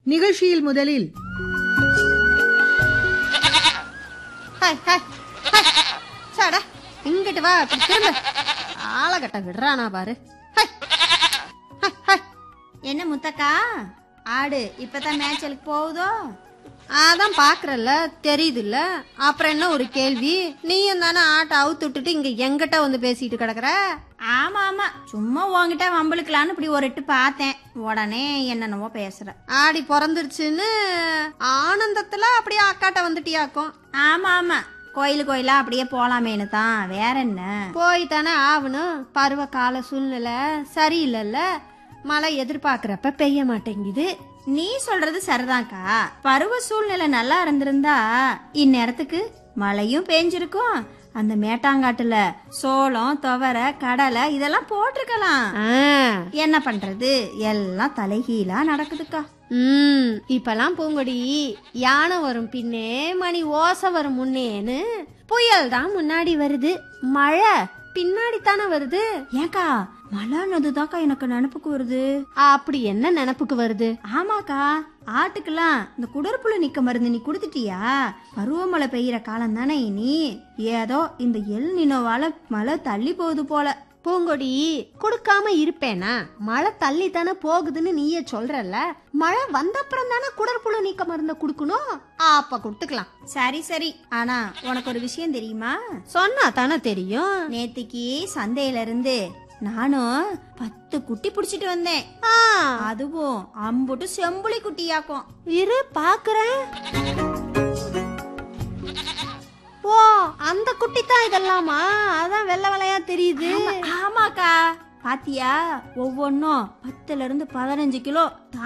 நிகழ்ச்சியில் முதலில் hi hi hi சாடா இங்கிட்டு வா இப்படி திரும்ப ஆளகட்ட விடுறானா பாரு ஹாய் ஹாய் ஹாய் என்ன முத்தக்கா ஆடு இப்பதான் மேய்ச்சலுக்கு போகுதோ அதான் பாக்குறல்ல தெரியுதுல்ல அப்புறம் என்ன ஒரு கேள்வி நீயும் தானே ஆட்டை அவுத்து விட்டுட்டு இங்க எங்கிட்ட வந்து பேசிட்டு கிடக்குற ஆமா ஆமா சும்மா உன்கிட்ட வம்பளுக்கலான்னு இப்படி ஒரு எட்டு பார்த்தேன் உடனே என்னென்னவோ பேசுற ஆடி பிறந்துருச்சுன்னு ஆனந்தத்துல அப்படியே அக்காட்ட வந்துட்டியாக்கும் ஆமா ஆமா கோயில் கோயிலா அப்படியே போலாமேனு தான் வேற என்ன போய் தானே ஆகணும் பருவ கால சூழ்நிலை சரியில்லைல்ல மழை எதிர்பார்க்கறப்ப பெய்ய மாட்டேங்குது நீ சொல்றது சரிதான்க்கா பருவ சூழ்நிலை நல்லா இருந்திருந்தா இந்நேரத்துக்கு மழையும் பேஞ்சிருக்கும் அந்த மேட்டாங்காட்டுல சோளம் துவரை கடலை இதெல்லாம் போட்டிருக்கலாம் ஆ, என்ன பண்றது எல்லாம் தலைகீழா நடக்குதுக்கா ம் இப்பெல்லாம் பூங்கொடி யானை வரும் பின்னே மணி ஓசை வரும் முன்னேன்னு புயல் தான் முன்னாடி வருது மழை பின்னாடி தானே வருது ஏக்கா மழைன்னதுதாக்கா எனக்கு நினப்புக்கு வருது அப்படி என்ன நினப்புக்கு வருது ஆமாக்கா ஆட்டுக்கெல்லாம் இந்த குடற்புழு நிக்க மருந்து நீ கொடுத்துட்டியா பருவமழை பெய்யற காலம் தானே இனி ஏதோ இந்த எல் நினோவால மழை தள்ளி போகுது போல பூங்கொடி கொடுக்காம இருப்பேனா மழை தள்ளி தானே போகுதுன்னு நீயே சொல்றல்ல மழை வந்த அப்புறம் தானே குடற்புழு நீக்க மருந்த கொடுக்கணும் அப்ப கொடுத்துக்கலாம் சரி சரி ஆனா உனக்கு ஒரு விஷயம் தெரியுமா சொன்னா தானே தெரியும் நேத்திக்கு சந்தையில இருந்து நானும் பத்து குட்டி புடிச்சிட்டு வந்தேன் ஆ, அதுவும் அம்புட்டு செம்புளி குட்டியாக்கும் இரு பாக்குறேன் ஓ அந்த குட்டி தான் இதெல்லாமா அதான் வெள்ளை வெள்ளையா தெரியுது ஆமாக்கா பாத்தியா ஒவ்வொன்னும் பத்துல இருந்து பதினஞ்சு கிலோ